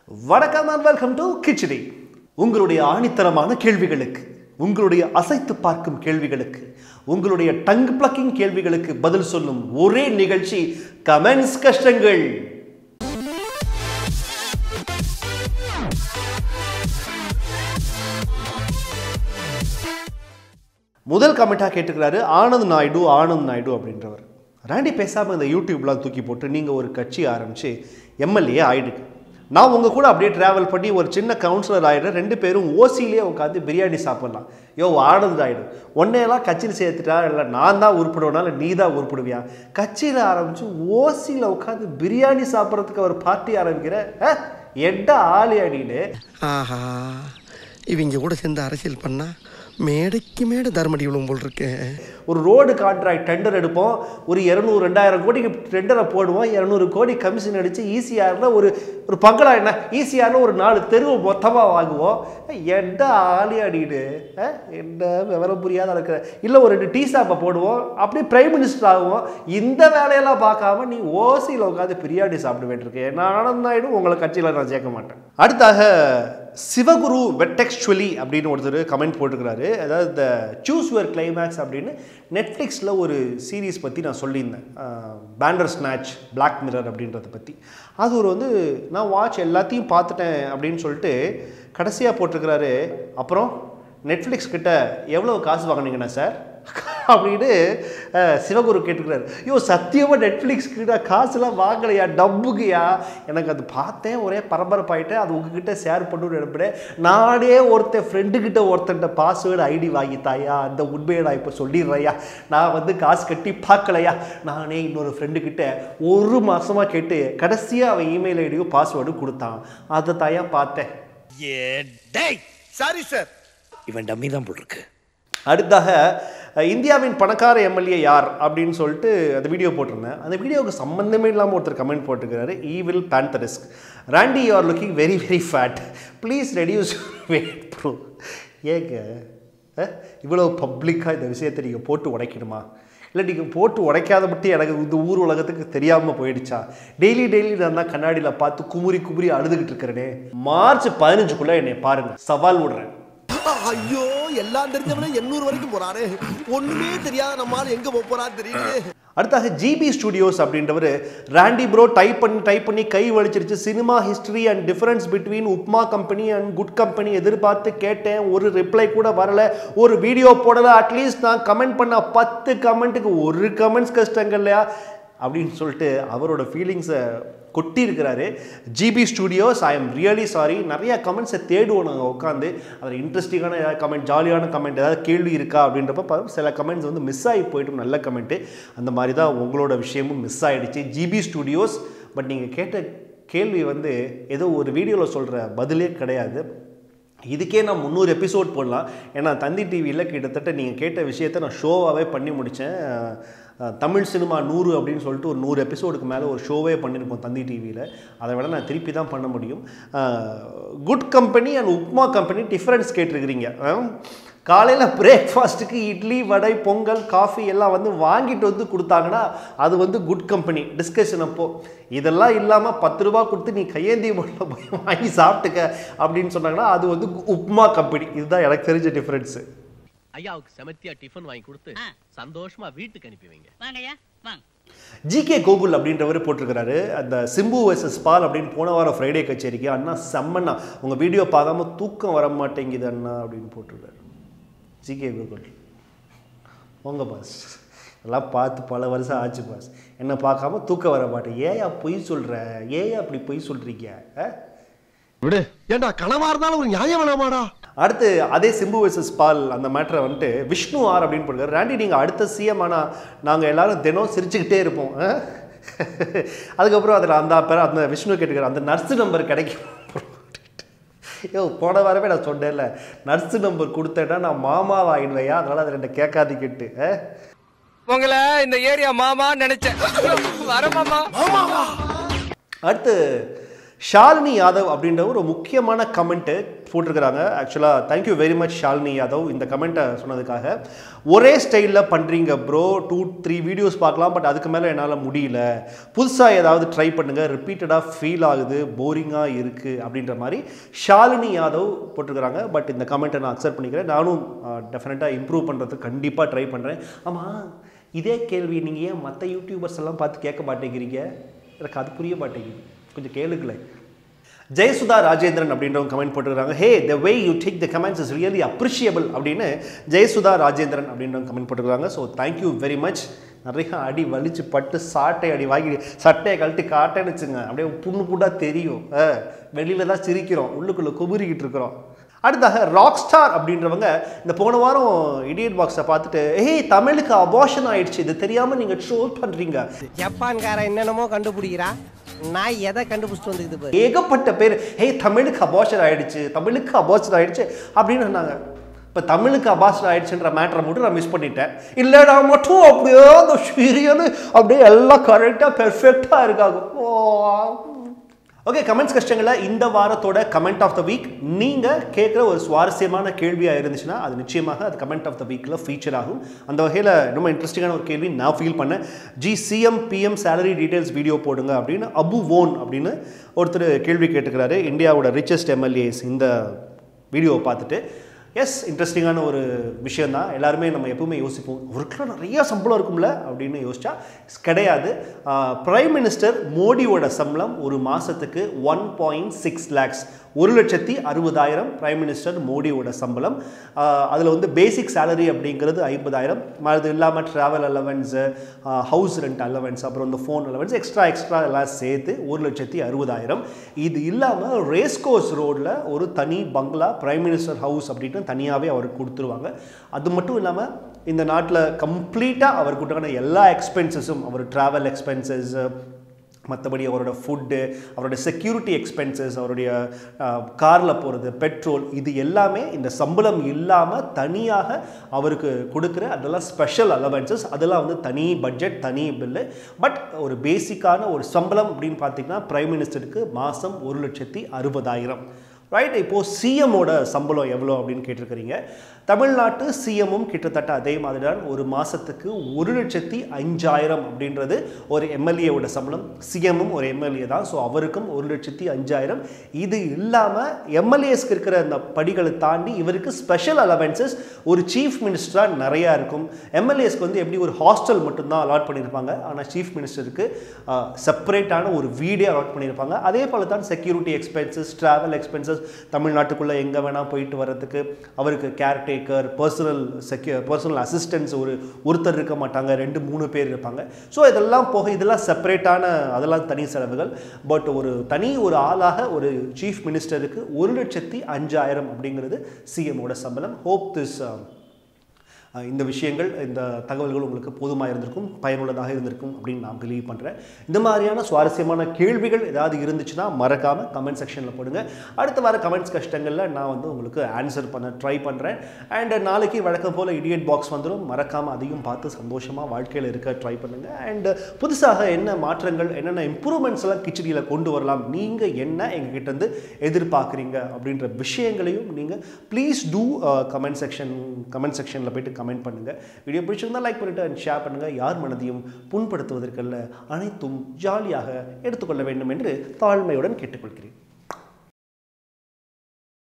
வணக்கம் and welcome to khichdi உங்களுடைய ஆணித்தரமான கேள்விகளுக்கு உங்களுடைய அசைத்து பார்க்கும் கேள்விகளுக்கு உங்களுடைய டங் பிளக்கிங் கேள்விகளுக்கு பதில் சொல்லும் ஒரே நிகழ்ச்சி கமெண்ட்ஸ் கஷ்டங்கள் முதல் கமெண்ட்டாக கேட்டுக்கிறாரு ஆனந்த் நாயுடு ஆனந்த் நாயுடு அப்படின்றவர் ராண்டி பேசாமல் இந்த யூடியூப்லாம் தூக்கி போட்டு நீங்கள் ஒரு கட்சி ஆரம்பித்து எம்எல்ஏ ஆயிடுங்க நான் உங்கள் கூட அப்படியே ட்ராவல் பண்ணி ஒரு சின்ன கவுன்சிலர் ஆகிடுறேன் ரெண்டு பேரும் ஓசியிலே உட்காந்து பிரியாணி சாப்பிட்லாம் யோ ஆனந்த் நாயுடு உன்னையெல்லாம் கட்சியில் சேர்த்துட்டா இல்லை நான் தான் உருப்பிடுவேனா இல்லை நீ தான் உருப்பிடுவியா கட்சியில் ஆரம்பித்து ஓசியில் உட்காந்து பிரியாணி சாப்பிட்றதுக்கு ஒரு பார்ட்டி ஆரம்பிக்கிற அஹ், எட்ட ஆளி அடின்னு ஆஹா இவங்க கூட சேர்ந்து அரசியல் பண்ணா மேடைக்கு மேடை தர்மடி விழுவும் போல் இருக்கேன் ஒரு ரோடு கான்ட்ராக்ட் டெண்டர் எடுப்போம் ஒரு இரநூறு ரெண்டாயிரம் கோடிக்கு டெண்டரை போடுவோம் இரநூறு கோடி கமிஷன் அடித்து ஈசிஆரில் ஒரு ஒரு பங்களா என்ன ஈசிஆரில் ஒரு நாலு தெருவை மொத்தமாக வாங்குவோம் எந்த ஆளி அடிடு என்ன விவரம் புரியாத இருக்கிற இல்லை ஒரு ரெண்டு டீ ஷாப்பை போடுவோம் அப்படியே பிரைம் மினிஸ்டர் ஆகுவோம் இந்த வேலையெல்லாம் பார்க்காம நீ ஓசியில் உட்காந்து பிரியாணி சாப்பிட வேண்டியிருக்கு நான் ஆனந்த் நாயுடு உங்களை கட்சியில் நான் சேர்க்க மாட்டேன் அடுத்தாக சிவகுரு வெட்டெக்ஸ்டுவலி அப்படின்னு ஒருத்தர் கமெண்ட் போட்டுக்கிறாரு அதாவது இந்த சூஸ் யுவர் கிளைமேக்ஸ் அப்படின்னு நெட்ஃப்ளிக்ஸில் ஒரு சீரீஸ் பற்றி நான் சொல்லியிருந்தேன் பேண்டர் ஸ்நாச் பிளாக் மிரர் அப்படின்றத பற்றி அது ஒரு வந்து நான் வாட்ச் எல்லாத்தையும் பார்த்துட்டேன் அப்படின்னு சொல்லிட்டு கடைசியாக போட்டிருக்கிறாரு அப்புறம் நெட்ஃப்ளிக்ஸ் கிட்ட எவ்வளோ காசு வாங்கினீங்கண்ணா சார் அப்படின்னு அஹ், சிவகுரு கேட்டுக்கிறாரு ஐயோ சத்தியமாக நெட்ஃப்ளிக்ஸ் கிட்ட காசுலாம் வாங்கலையா டப்புக்குயா எனக்கு அது பார்த்தேன் ஒரே பரபரப்பாயிட்டேன் அது உங்ககிட்ட ஷேர் பண்ணணும்னு நினைப்பேன் நானே ஒருத்தன் ஃப்ரெண்டு கிட்ட ஒருத்தன்ட்ட பாஸ்வேர்டு ஐடி வாங்கி தாயா அந்த உண்மையை நான் இப்போ சொல்லிடுறையா நான் வந்து காசு கட்டி பார்க்கலையா நானே இன்னொரு ஃப்ரெண்டு கிட்ட ஒரு மாசமாக கேட்டு கடைசியாக அவன் இமெயில் ஐடியும் பாஸ்வேர்டும் கொடுத்தான் அதை தாயா பார்த்தேன் சாரி சார் இவன் டம்மி தான் போல் இருக்கு அடுத்தாக அஹ், இந்தியாவின் பணக்கார எம்எல்ஏ யார் அப்படின்னு சொல்லிட்டு அந்த வீடியோ போட்டிருந்தேன் அந்த வீடியோவுக்கு சம்மந்தமே இல்லாமல் ஒருத்தர் கமெண்ட் போட்டுக்கிறாரு ஈவில் பேந்தரிஸ்க் ராண்டி you are looking very very fat please reduce weight bro ஏங்க அஹ், இவ்வளோ பப்ளிக்காக இந்த விஷயத்தை நீங்கள் போட்டு உடைக்கணுமா இல்லை நீங்கள் போட்டு உடைக்காத மட்டும் எனக்கு இந்த ஊர் உலகத்துக்கு தெரியாமல் போயிடுச்சா டெய்லி டெய்லி நான் தான் கண்ணாடியில் பார்த்து குமுறி குமுறி அழுதுகிட்டு இருக்கிறேனே மார்ச் பதினஞ்சுக்குள்ளே என்னை பாருங்கள் சவால் விடுறேன் ஐயோ எல்லாம் தெரிஞ்சவனே எண்ணூறு வரைக்கும் போறானே ஒண்ணுமே தெரியாத நம்மால எங்க போப் போறான்னு தெரியல அடுத்தாக ஜிபி ஸ்டுடியோஸ் அப்படின்றவர் ராண்டி ப்ரோ டைப் பண்ணி டைப் பண்ணி கை வலிச்சிருச்சு cinema history and difference between upma company and good company எதிர்பார்த்து கேட்டேன் ஒரு ரிப்ளை கூட வரல ஒரு வீடியோ போடல அட்லீஸ்ட் நான் கமெண்ட் பண்ண பத்து கமெண்ட்டுக்கு ஒரு கமெண்ட்ஸ் கஷ்டங்க இல்லையா அப்படின்னு சொல்லிட்டு அவரோட ஃபீலிங்ஸை கொட்டி இருக்கிறாரு GB studios I am really sorry நிறைய கமெண்ட்ஸை தேடுவோம் நாங்கள் உட்காந்து அதில் இன்ட்ரெஸ்டிங்கான ஏதாவது கமெண்ட் ஜாலியான கமெண்ட் ஏதாவது கேள்வி இருக்கா அப்படின்றப்ப பாரு, சில கமெண்ட்ஸ் வந்து மிஸ் ஆகி போயிட்டும் நல்ல கமெண்ட்டு அந்த மாதிரி தான் உங்களோட விஷயமும் மிஸ் ஆகிடுச்சு ஜிபி ஸ்டுடியோஸ் பட் நீங்கள் கேட்ட கேள்வி வந்து ஏதோ ஒரு வீடியோவில் சொல்கிற பதிலே கிடையாது இதுக்கே நான் முந்நூறு எபிசோட் போடலாம் ஏன்னா தந்தி டிவியில் கிட்டத்தட்ட நீங்கள் கேட்ட விஷயத்தை நான் ஷோவாகவே பண்ணி முடித்தேன் தமிழ் சினிமா நூறு அப்படின்னு சொல்லிட்டு ஒரு நூறு எபிசோடுக்கு மேலே ஒரு ஷோவே பண்ணியிருக்கோம் தந்தி டிவியில் அதை விட நான் திருப்பி தான் பண்ண முடியும் good company and upma company difference கேட்டிருக்கிறீங்க காலையில் பிரேக்ஃபாஸ்ட்டுக்கு இட்லி வடை பொங்கல் காஃபி எல்லாம் வந்து வாங்கிட்டு வந்து கொடுத்தாங்கன்னா அது வந்து குட் கம்பெனி டிஸ்கஷன் அப்போ இதெல்லாம் இல்லாமல் பத்து ரூபா கொடுத்து நீ கையேந்தி மட்டில் போய் வாங்கி சாப்பிட்டுக்க அப்படின்னு சொன்னாங்கன்னா அது வந்து உப்மா கம்பெனி இதுதான் எனக்கு தெரிஞ்ச டிஃப்ரென்ஸு ஐயாவுக்கு செமத்தியா டிஃபன் வாங்கி கொடுத்து சந்தோஷமா வீட்டுக்கு அனுப்பி வைங்க வாங்கய்யா வாங்க ஜிகே கோகுல் அப்படின்றவர் போட்டிருக்கிறாரு அந்த சிம்பு வர்சஸ் பால் அப்படின்னு போன வாரம் ஃப்ரைடே கச்சேரிக்கு அண்ணா செம்மண்ணா உங்கள் வீடியோ பார்க்காம தூக்கம் வர மாட்டேங்குது அண்ணா அப்படின்னு போட்டிருக்காரு ஜிகே கோகுல் உங்க பாஸ் எல்லாம் பார்த்து பல வருஷம் ஆச்சு பாஸ் என்னை பார்க்காம தூக்கம் வர மாட்டேன் ஏயா பொய் சொல்கிற ஏயா அப்படி பொய் சொல்கிறீங்க ஆ விடு ஏண்டா கனவா இருந்தாலும் ஒரு நியாயம் வேணாமாடா அடுத்து அதே சிம்பு வெர்சஸ் பால் அந்த மேட்டரை வந்துட்டு விஷ்ணு ஆர் அப்படின்னு போட்டுருக்காரு ராண்டி நீங்கள் அடுத்த சிஎம் ஆனால் நாங்கள் எல்லாரும் தினம் சிரிச்சுக்கிட்டே இருப்போம் ஆ? அதுக்கப்புறம் அதில் அந்த பேர் அந்த விஷ்ணு கேட்டுக்கிறார் அந்த நர்ஸு நம்பர் கிடைக்கும் ஐயோ போன வாரமே நான் சொன்னேன்ல நர்ஸு நம்பர் கொடுத்தேன்னா நான் மாமாவை ஆயிடுவையா அதனால் அதை ரெண்டு கேட்காது கேட்டு ஆ? உங்களை இந்த ஏரியா மாமா நினைச்சேன் வர மாமா அடுத்து ஷாலினி யாதவ் அப்படின்ற ஒரு முக்கியமான கமெண்ட்டு போட்டிருக்கிறாங்க ஆக்சுவலாக thank you very much Shalini Yadav இந்த கமெண்ட்டை சொன்னதுக்காக ஒரே ஸ்டைலில் பண்ணுறீங்க ப்ரோ டூ த்ரீ வீடியோஸ் பார்க்கலாம் பட் அதுக்கு மேலே என்னால் முடியல புதுசாக ஏதாவது ட்ரை பண்ணுங்கள் ரிப்பீட்டடாக ஃபீல் ஆகுது போரிங்காக இருக்குது அப்படின்ற மாதிரி ஷாலினி யாதவ் போட்டிருக்கிறாங்க பட் இந்த கமெண்ட்டை நான் அக்செப்ட் பண்ணிக்கிறேன் நானும் டெஃபினட்டாக இம்ப்ரூவ் பண்ணுறதுக்கு கண்டிப்பாக ட்ரை பண்ணுறேன் ஆமாம் இதே கேள்வி நீங்கள் ஏன் மற்ற யூடியூபர்ஸ் எல்லாம் பார்த்து கேட்க மாட்டேங்கிறீங்க எனக்கு அது புரிய மாட்டேங்குது கொஞ்சம் கேளுங்களேன் ஜெயசுதா ராஜேந்திரன் அப்படின்றவங்க கமெண்ட் போட்டுருக்காங்க hey the way you take the comments is really appreciable அப்படின்னு ஜெயசுதா ராஜேந்திரன் அப்படின்றவங்க கமெண்ட் போட்டுருக்காங்க ஸோ தேங்க்யூ வெரி மச் நிறைய அடி வலிச்சு பட்டு சாட்டை அடி வாங்கி சட்டையை கழட்டி காட்டேன்னு வச்சுங்க அப்படியே புண்ணு புண்ணாக தெரியும் வெளியில தான் சிரிக்கிறோம் உள்ளுக்குள்ளே குமுறிக்கிட்டு இருக்கிறோம் அடுத்தாக ராக் ஸ்டார் அப்படின்றவங்க இந்த போன வாரம் இடியட் பாக்ஸை பார்த்துட்டு ஏய் தமிழுக்கு அபார்ஷன் ஆயிடுச்சு இது தெரியாமல் நீங்கள் ட்ரோல் பண்ணுறீங்க ஜப்பான்காரன் என்னென்னமோ கண்டுபிடிக்கிறா நான் எதை கண்டுபிடிச்சிட்டு வந்துக்குது பாரு ஏகப்பட்ட பேர் ஹே தமிழுக்கு அபார்ஷன் ஆயிடுச்சு தமிழுக்கு அபார்ஷன் ஆயிடுச்சு அப்படின்னு சொன்னாங்க இப்போ தமிழுக்கு அபார்ஷன் ஆயிடுச்சுன்ற மேட்டரை மட்டும் நான் மிஸ் பண்ணிட்டேன் இல்லை நான் மட்டும் அப்படியே அந்த சீரியல் அப்படியே எல்லாம் கரெக்டாக பெர்ஃபெக்டாக இருக்காங்க ஓகே கமெண்ட்ஸ் கஷ்டங்களில் இந்த வாரத்தோட கமெண்ட் ஆஃப் த வீக் நீங்கள் கேட்குற ஒரு சுவாரஸ்யமான கேள்வியாக இருந்துச்சுன்னா அது நிச்சயமாக அது கமெண்ட் ஆஃப் த வீக்கில் ஃபீச்சர் ஆகும் அந்த வகையில் ரொம்ப இன்ட்ரெஸ்டிங்கான ஒரு கேள்வி நான் ஃபீல் பண்ணேன் ji CM PM salary details video போடுங்க அப்படின்னு அபு ஓன் அப்படின்னு ஒருத்தர் கேள்வி கேட்டுக்கிறாரு இந்தியாவோட ரிச்சஸ்ட் எம்எல்ஏஸ் இந்த வீடியோவை பார்த்துட்டு எஸ் இன்ட்ரெஸ்டிங்கான ஒரு விஷயம் தான் எல்லாருமே நம்ம எப்பவுமே யோசிப்போம் அவருக்குலாம் நிறைய சம்பளம் இருக்கும்ல அப்படின்னு யோசிச்சா கிடையாது பிரைம் மினிஸ்டர் மோடியோட சம்பளம் ஒரு மாதத்துக்கு ஒன் பாயிண்ட் சிக்ஸ் லேக்ஸ் ஒரு லட்சத்தி அறுபதாயிரம் பிரைம் மினிஸ்டர் மோடியோட சம்பளம் அதில் வந்து பேசிக் சேலரி அப்படிங்கிறது ஐம்பதாயிரம் அது இல்லாமல் travel allowance house rent allowance அப்புறம் இந்த ஃபோன் அலவன்ஸ் எக்ஸ்ட்ரா எக்ஸ்ட்ரா எல்லாம் சேர்த்து ஒரு லட்சத்தி அறுபதாயிரம் இது இல்லாமல் ரேஸ்கோர்ஸ் ரோடில் ஒரு தனி பங்களா பிரைம் மினிஸ்டர் ஹவுஸ் அப்படின்னு தனியாகவே அவருக்கு கொடுத்துருவாங்க அது மட்டும் இல்லாமல் இந்த நாட்டில் கம்ப்ளீட்டாக அவருக்கு உண்டான எல்லா எக்ஸ்பென்சஸும் அவர் ட்ராவல் எக்ஸ்பென்சஸ் மற்றபடி அவரோட ஃபுட்டு அவரோட செக்யூரிட்டி எக்ஸ்பென்சஸ் அவருடைய காரில் போகிறது பெட்ரோல் இது எல்லாமே இந்த சம்பளம் இல்லாமல் தனியாக அவருக்கு கொடுக்குற அதெல்லாம் ஸ்பெஷல் அலவன்சஸ் அதெல்லாம் வந்து தனி பட்ஜெட் தனி பில்லு பட் ஒரு பேசிக்கான ஒரு சம்பளம் அப்படின்னு பார்த்தீங்கன்னா பிரைம் மினிஸ்டருக்கு மாதம் ஒரு லட்சத்தி அறுபதாயிரம் ரைட் இப்போது சிஎம்மோட சம்பளம் எவ்வளோ அப்படின்னு கேட்டிருக்கிறீங்க தமிழ்நாட்டு சிஎம்மும் கிட்டத்தட்ட அதே மாதிரி தான் ஒரு மாதத்துக்கு ஒரு லட்சத்தி அஞ்சாயிரம் அப்படின்றது ஒரு எம்எல்ஏவோட சம்பளம் சிஎம்மும் ஒரு எம்எல்ஏ தான் ஸோ அவருக்கும் ஒரு லட்சத்தி அஞ்சாயிரம் இது இல்லாமல் எம்எல்ஏஸ்க்கு இருக்கிற அந்த படிகளை தாண்டி இவருக்கு ஸ்பெஷல் அலவன்சஸ் ஒரு சீஃப் மினிஸ்டராக நிறையா இருக்கும் எம்எல்ஏஸ்க்கு வந்து எப்படி ஒரு ஹாஸ்டல் மட்டும்தான் அலாட் பண்ணியிருப்பாங்க ஆனால் சீஃப் மினிஸ்டருக்கு செப்பரேட்டான ஒரு வீடே அலாட் பண்ணியிருப்பாங்க அதே போல் தான் செக்யூரிட்டி எக்ஸ்பென்சஸ் ட்ராவல் எக்ஸ்பென்சஸ் தமிழ்நாட்டுக்குள்ளே எங்கே வேணால் போயிட்டு வர்றதுக்கு அவருக்கு கேர்டேக்கர் பர்சனல் செக்யூ பர்சனல் அசிஸ்டன்ஸ் ஒரு ஒருத்தர் இருக்க மாட்டாங்க ரெண்டு மூணு பேர் இருப்பாங்க ஸோ இதெல்லாம் போக இதெல்லாம் செப்பரேட்டான அதெல்லாம் தனி செலவுகள் பட் ஒரு தனி ஒரு ஆளாக ஒரு சீஃப் மினிஸ்டருக்கு ஒரு லட்சத்தி அஞ்சாயிரம் அப்படிங்கிறது சிஎம்மோட சம்பளம் ஹோப் திஸ் இந்த விஷயங்கள் இந்த தகவல்கள் உங்களுக்கு போதுமாக இருந்திருக்கும் பயனுள்ளதாக இருந்திருக்கும் அப்படின்னு நான் பிலீவ் பண்ணுறேன் இந்த மாதிரியான சுவாரஸ்யமான கேள்விகள் ஏதாவது இருந்துச்சுன்னா மறக்காமல் கமெண்ட் செக்ஷனில் போடுங்க அடுத்த வார கமெண்ட்ஸ் கஷ்டங்களில் நான் வந்து உங்களுக்கு ஆன்சர் பண்ண ட்ரை பண்ணுறேன் அண்ட் நாளைக்கு வழக்கம் போல் இடியட் பாக்ஸ் வந்துடும் மறக்காமல் அதையும் பார்த்து சந்தோஷமாக வாழ்க்கையில் இருக்க ட்ரை பண்ணுங்கள் அண்ட் புதுசாக என்ன மாற்றங்கள் என்னென்ன இம்ப்ரூவ்மெண்ட்ஸ் எல்லாம் கிச்சடியில் கொண்டு வரலாம் நீங்கள் என்ன எங்ககிட்ட இருந்து எதிர்பார்க்குறீங்க அப்படின்ற விஷயங்களையும் நீங்கள் please do comment section comment செக்ஷனில் போயிட்டு கமெண்ட் பண்ணுங்கள் வீடியோ பிடிச்சிருந்தா லைக் பண்ணிவிட்டு அண்ட் ஷேர் பண்ணுங்கள் யார் மனதையும் புண்படுத்துவதற்கல்ல அனைத்தும் ஜாலியாக எடுத்துக்கொள்ள வேண்டும் என்று தாழ்மையுடன் கேட்டுக்கொள்கிறேன்